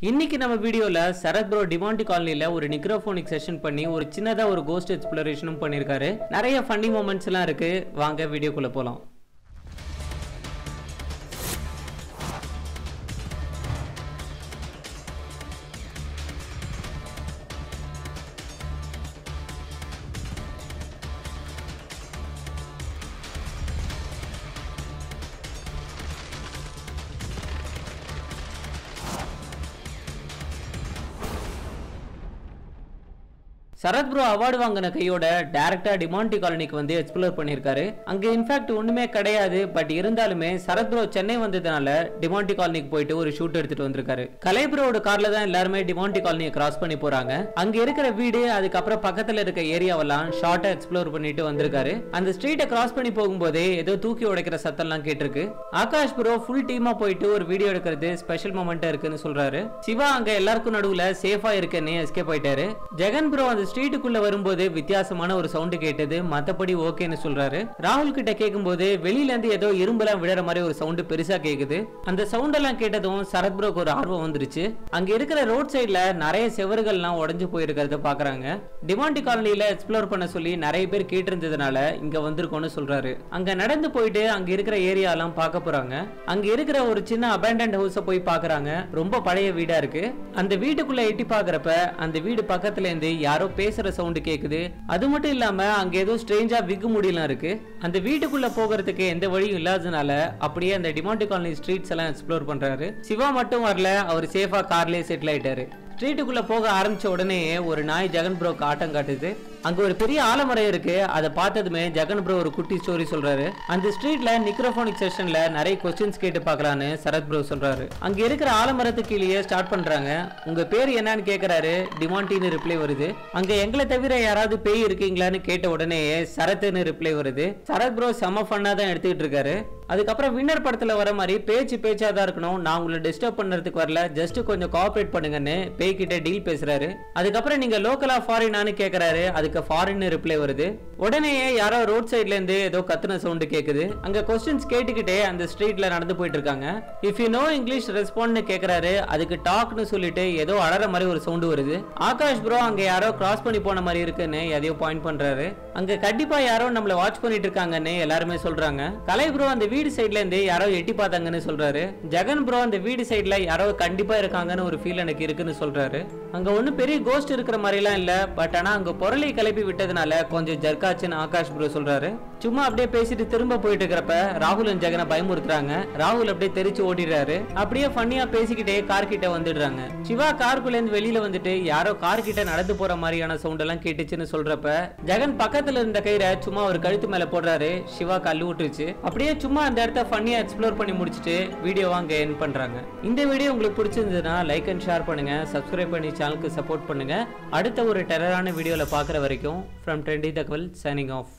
இன்னைக்கு நம்ம வீடியோல சரத் ப்ரோ டிமாண்டி காலனில ஒரு நிக்ரோஃபோனிக் செஷன் பண்ணி ஒரு சின்னதா ஒரு கோஸ்ட் எக்ஸ்ப்ளரேஷனும் பண்ணியிருக்காரு நிறைய ஃபன்னி மூமெண்ட்ஸ் எல்லாம் இருக்கு வாங்க வீடியோக்குள்ள போலாம் சரத் ப்ரோ அவார்டு வாங்கின கையோட டேரக்டா டிமாண்டி காலனிக்கு வந்து எக்ஸ்ப்ளோர் பண்ணியிருக்காரு அங்க இன்ஃபேக்ட் ஒண்ணுமே கிடையாது பட் இருந்தாலுமே சரத் ப்ரோ சென்னை வந்ததுனால டிமாண்டி காலனிக்கு போயிட்டு ஒரு ஷூட் எடுத்துட்டு வந்திருக்காரு கலை ப்ரோவோட கார்ல தான் எல்லாருமே டிமாண்டி காலனியை கிராஸ் பண்ணி போறாங்க அங்க இருக்கிற வீடு அதுக்கப்புறம் பக்கத்துல இருக்க ஏரியாவெல்லாம் ஷார்ட்டா எக்ஸ்ப்ளோர் பண்ணிட்டு வந்திருக்காரு அந்த ஸ்ட்ரீட்டை கிராஸ் பண்ணி போகும்போதே ஏதோ தூக்கி உடைக்கிற சத்தம்லாம் கேட்டிருக்கு ஆகாஷ் ப்ரோ ஃபுல் டீமா போயிட்டு ஒரு வீடியோ எடுக்கிறது ஸ்பெஷல் மொமெண்டா இருக்குன்னு சொல்றாரு சிவா அங்க எல்லாருக்கும் நடுவுல சேஃபா இருக்கேன்னு எஸ்கேப் ஆயிட்டாரு ஜெகன் ப்ரோ அந்த ஸ்ட்ரீட்டுக்குள்ள வரும்போது வித்தியாசமான ஒரு சவுண்ட் கேட்டது மத்தபடி ஓகேன்னு சொல்றாரு ராகுல் கிட்ட கேட்கும்போது வெளியில இருந்து ஏதோ இரும்பெல்லாம் விடுற மாதிரி ஒரு சவுண்ட் பெருசா கேக்குது அந்த சவுண்ட் எல்லாம் கேட்டதும் சரத் ப்ரோக்கு ஒரு ஆர்வம் வந்துருச்சு அங்க இருக்கிற ரோட் சைடுல நிறைய செவர்கள்லாம் உடைஞ்சு போயிருக்கிறத பாக்குறாங்க டிமாண்டி காலனில எக்ஸ்ப்ளோர் பண்ண சொல்லி நிறைய பேர் கேட்டிருந்ததுனால இங்க வந்திருக்கோம்னு சொல்றாரு அங்க நடந்து போயிட்டு அங்க இருக்கிற ஏரியா எல்லாம் பார்க்க போறாங்க அங்க இருக்கிற ஒரு சின்ன அபேண்டன்ட் ஹவுஸ போய் பாக்குறாங்க ரொம்ப பழைய வீடா இருக்கு அந்த வீட்டுக்குள்ள எட்டி பாக்குறப்ப அந்த வீடு பக்கத்துல இருந்து யாரோ பேசுற சவுண்ட் கேக்குது அது மட்டும் இல்லாம அங்க ஏதோ ஸ்ட்ரேஞ்சா விக்கு முடியலாம் இருக்கு அந்த வீட்டுக்குள்ள போகிறதுக்கு எந்த வழியும் இல்லாததுனால அப்படியே அந்த டிமாண்டி காலனி ஸ்ட்ரீட்ஸ் எல்லாம் எக்ஸ்ப்ளோர் பண்றாரு சிவா மட்டும் வரல அவர் சேஃபா கார்லயே செட்டில் ஆயிட்டாரு ஸ்ட்ரீட்டுக்குள்ள போக ஆரம்பிச்ச உடனே ஒரு நாய் ஜெகன் ப்ரோக்கு ஆட்டம் காட்டுது அங்க ஒரு பெரிய ஆலமரம் இருக்கு அதை பார்த்ததுமே ஜெகன் ப்ரோ ஒரு குட்டி ஸ்டோரி சொல்றாரு அந்த ஸ்ட்ரீட்ல நிக்ரோஃபோனிக் செஷன்ல நிறைய கொஸ்டின்ஸ் கேட்டு பார்க்கலான்னு சரத் ப்ரோ சொல்றாரு அங்க இருக்கிற ஆலமரத்துக்கு கீழேயே ஸ்டார்ட் பண்றாங்க உங்க பேர் என்னன்னு கேக்குறாரு டிமாண்டின்னு ரிப்ளை வருது அங்க எங்களை தவிர யாராவது பேய் இருக்கீங்களான்னு கேட்ட உடனே சரத்னு ரிப்ளை வருது சரத் ப்ரோ செம ஃபன்னா தான் எடுத்துக்கிட்டு இருக்காரு அதுக்கப்புறம் வின்னர் படத்துல வர மாதிரி பேச்சு பேச்சா தான் இருக்கணும் நான் உங்களை டிஸ்டர்ப் பண்றதுக்கு வரல ஜஸ்ட் கொஞ்சம் கோஆபரேட் பண்ணுங்கன்னு பேய் கிட்ட டீல் பேசுறாரு அதுக்கப்புறம் நீங்க லோக்கலா ஃபாரினான்னு கேக்குறாரு அதுக்கு ஃபாரின் ரிப்ளை வருது உடனே யாரோ ரோட் சைட்ல இருந்து ஏதோ கத்துன சவுண்ட் கேக்குது அங்க கொஸ்டின்ஸ் கேட்டுக்கிட்டே அந்த ஸ்ட்ரீட்ல நடந்து போயிட்டு இருக்காங்க இஃப் யூ நோ இங்கிலீஷ் ரெஸ்பாண்ட்னு கேக்குறாரு அதுக்கு டாக்னு சொல்லிட்டு ஏதோ அலற மாதிரி ஒரு சவுண்ட் வருது ஆகாஷ் ப்ரோ அங்க யாரோ கிராஸ் பண்ணி போன மாதிரி இருக்குன்னு எதையோ பாயிண்ட் பண்றாரு அங்க கண்டிப்பா யாரோ நம்மள வாட்ச் பண்ணிட்டு இருக்காங்கன்னு எல்லாருமே சொல்றாங்க கலை ப்ரோ அந்த வீடு சைட்ல இருந்து யாரோ எட்டி பார்த்தாங்கன்னு சொல்றாரு ஜெகன் ப்ரோ அந்த வீடு சைட்ல யாரோ கண்டிப்பா இருக்காங்கன்னு ஒரு ஃபீல் எனக்கு இருக்குன்னு சொல்றாரு அங்க ஒன்னும் பெரிய கோஸ்ட் இருக்கிற மாதிரி எல்லாம் இல்ல பட் ஆனா அங்க பொருளை கிளப்பி விட்டதுனால கொஞ்சம் ஜர்க்காச்சுன்னு ஆகாஷ் ப்ரோ சொல்றாரு சும்மா அப்படியே பேசிட்டு திரும்ப போயிட்டு இருக்கிறப்ப ராகுல் ஜெகனை பயமுறுத்துறாங்க ராகுல் அப்படியே தெரிச்சு ஓடிடுறாரு அப்படியே ஃபன்னியா பேசிக்கிட்டே கார் கிட்ட வந்துடுறாங்க சிவா காருக்குள்ள இருந்து வெளியில வந்துட்டு யாரோ கார் கிட்ட நடந்து போற மாதிரியான சவுண்ட் எல்லாம் கேட்டுச்சுன்னு சொல்றப்ப ஜெகன் பக்கத்துல இருந்த கயிறை சும்மா ஒரு கழுத்து மேல போடுறாரு சிவா கல்லு விட்டுருச்சு அப்படியே சும்மா அந்த இடத்த ஃபன்னியா எக்ஸ்ப்ளோர் பண்ணி முடிச்சுட்டு வீடியோவா அங்க என் பண்றாங்க இந்த வீடியோ உங்களுக்கு பிடிச்சிருந்ததுன்னா லைக் அண்ட் ஷேர் பண்ணுங்க சப்ஸ்கிரைப் பண்ணி சேனலுக்கு சப்போர்ட் பண்ணுங்க அடுத்த ஒரு டெரரான வீடியோல பாக்குற வரைக்கும் from Trendy Thagaval signing of